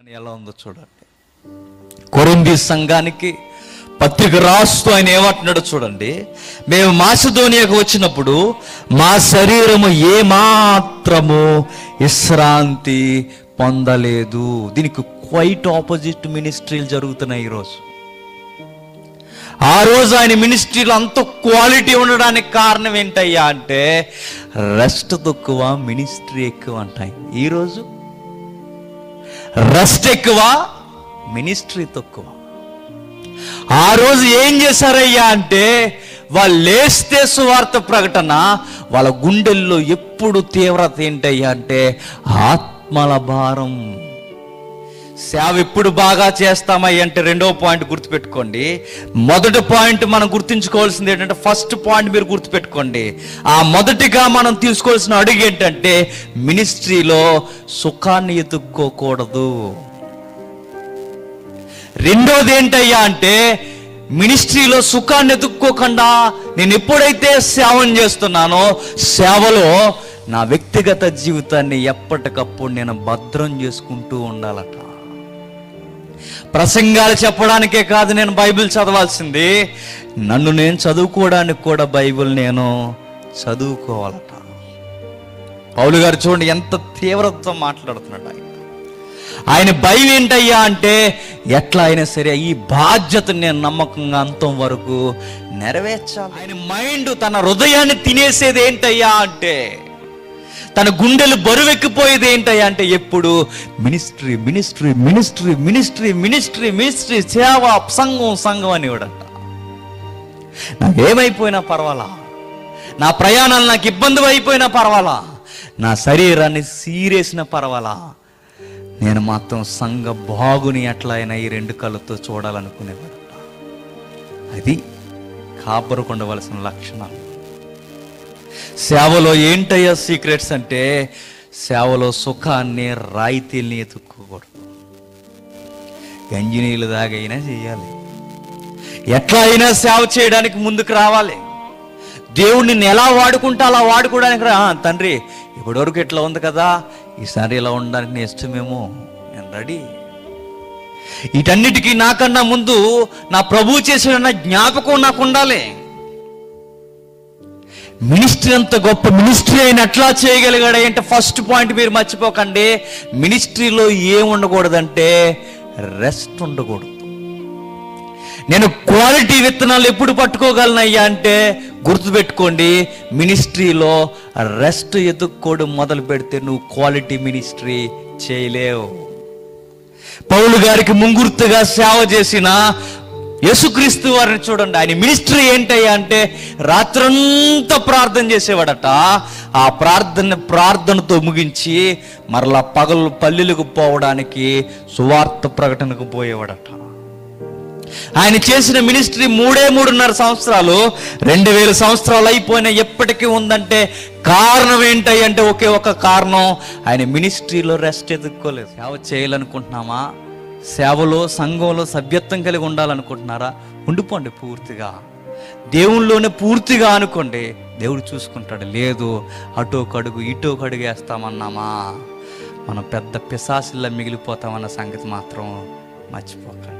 ఎలా ఉందో చూడండి కొరింది సంఘానికి పత్రిక రాస్తూ ఆయన ఏమంటున్నాడో చూడండి మేము మాసిధోనియాకు వచ్చినప్పుడు మా శరీరము ఏమాత్రము విశ్రాంతి పొందలేదు దీనికి క్వైట్ ఆపోజిట్ మినిస్ట్రీలు జరుగుతున్నాయి ఈరోజు ఆ రోజు ఆయన మినిస్ట్రీలో అంత క్వాలిటీ ఉండడానికి కారణం ఏంటయ్యా అంటే రెస్ట్ తక్కువ మినిస్ట్రీ ఎక్కువ అంటాయి ఈరోజు రెస్ట్ ఎక్కువ మినిస్ట్రీ తక్కువ ఆ రోజు ఏం చేశారయ్యా అంటే వాళ్ళు లేస్తే సువార్త ప్రకటన వాళ్ళ గుండెల్లో ఎప్పుడు తీవ్రత ఏంటయ్యా అంటే ఆత్మల భారం సేవ ఎప్పుడు బాగా చేస్తామయ్య అంటే రెండో పాయింట్ గుర్తుపెట్టుకోండి మొదటి పాయింట్ మనం గుర్తుంచుకోవాల్సింది ఏంటంటే ఫస్ట్ పాయింట్ మీరు గుర్తుపెట్టుకోండి ఆ మొదటిగా మనం తీసుకోవాల్సిన అడుగు ఏంటంటే మినిస్ట్రీలో సుఖాన్ని ఎత్తుక్కోకూడదు రెండోది ఏంటయ్యా అంటే మినిస్ట్రీలో సుఖాన్ని ఎదుక్కోకుండా నేను ఎప్పుడైతే సేవను చేస్తున్నానో సేవలో నా వ్యక్తిగత జీవితాన్ని ఎప్పటికప్పుడు నేను భద్రం చేసుకుంటూ ఉండాలట ప్రసంగాలు చెప్పడానికే కాదు నేను బైబిల్ చదవాల్సింది నన్ను నేను చదువుకోవడానికి కూడా బైబిల్ నేను చదువుకోవాలట పౌలు గారు చూడండి ఎంత తీవ్రతతో మాట్లాడుతున్నాడు ఆయన ఆయన భయం ఏంటయ్యా అంటే ఎట్లా అయినా సరే ఈ బాధ్యతను నేను నమ్మకంగా అంతం వరకు నెరవేర్చాలి ఆయన మైండ్ తన హృదయాన్ని తినేసేది ఏంటయ్యా అంటే తన గుండెలు బరువెక్కిపోయేది ఏంటయ్యా అంటే ఎప్పుడు ministry ministry ministry ministry ministry ministry సేవ సంఘం సంఘం అనేవాడంట నాకేమైపోయినా పర్వాలా నా ప్రయాణాలు నాకు ఇబ్బంది అయిపోయినా పర్వాలా నా శరీరాన్ని సీరేసిన పర్వాలా నేను మాత్రం సంఘ బాగుని ఎట్లా అయినా ఈ రెండు కళ్ళతో చూడాలనుకునేవాడట అది కాపరకు ఉండవలసిన లక్షణాలు సేవలో ఏంటయ్యా సీక్రెట్స్ అంటే సేవలో సుఖాన్ని రాయితీల్ని ఎత్తుక్కోకూడదు గంజి నీళ్ళు దాగైనా చేయాలి ఎట్లా అయినా సేవ చేయడానికి ముందుకు రావాలి దేవుణ్ణి నేను ఎలా వాడుకుంటా అలా వాడుకోవడానికి రా ఆ, తండ్రి ఇప్పటివరకు ఇట్లా ఉంది కదా ఈసారి ఇలా ఉండడానికి నేను ఇష్టమేమో నేను రెడీ వీటన్నిటికీ నాకన్నా ముందు నా ప్రభు చేసిన జ్ఞాపకం నాకు ఉండాలి మినిస్ట్రీ అంత గొప్ప మినిస్ట్రీ అయిన ఎట్లా చేయగలిగాడు అంటే ఫస్ట్ పాయింట్ మీరు మర్చిపోకండి మినిస్ట్రీలో ఏం ఉండకూడదంటే రెస్ట్ ఉండకూడదు నేను క్వాలిటీ విత్తనాలు ఎప్పుడు పట్టుకోగలనయ్యా అంటే గుర్తుపెట్టుకోండి మినిస్ట్రీలో రెస్ట్ ఎదుక్కోవడం మొదలు పెడితే నువ్వు క్వాలిటీ మినిస్ట్రీ చేయలేవు పౌలు గారికి ముంగుర్తుగా సేవ చేసిన యేసుక్రీస్తు వారిని చూడండి ఆయన మినిస్ట్రీ ఏంటయ్యా అంటే రాత్రంతా ప్రార్థన చేసేవాడట ఆ ప్రార్థన ప్రార్థనతో ముగించి మరలా పగలు పల్లెలకు పోవడానికి సువార్త ప్రకటనకు పోయేవాడట ఆయన చేసిన మినిస్ట్రీ మూడే మూడున్నర సంవత్సరాలు రెండు వేల సంవత్సరాలు అయిపోయినా ఎప్పటికీ ఉందంటే కారణం ఏంటి అంటే ఒకే ఒక కారణం ఆయన మినిస్ట్రీలో రెస్ట్ ఎదుక్కోలేదు సేవ చేయాలనుకుంటున్నామా సేవలో సంఘంలో సభ్యత్వం కలిగి ఉండాలనుకుంటున్నారా ఉండిపోండి పూర్తిగా దేవుళ్ళలోనే పూర్తిగా అనుకోండి దేవుడు చూసుకుంటాడు లేదు అటో కడుగు ఇటో కడుగు వేస్తామన్నామా మనం పెద్ద పిశాసిల్లా మిగిలిపోతామన్న సంగతి మాత్రం మర్చిపోకండి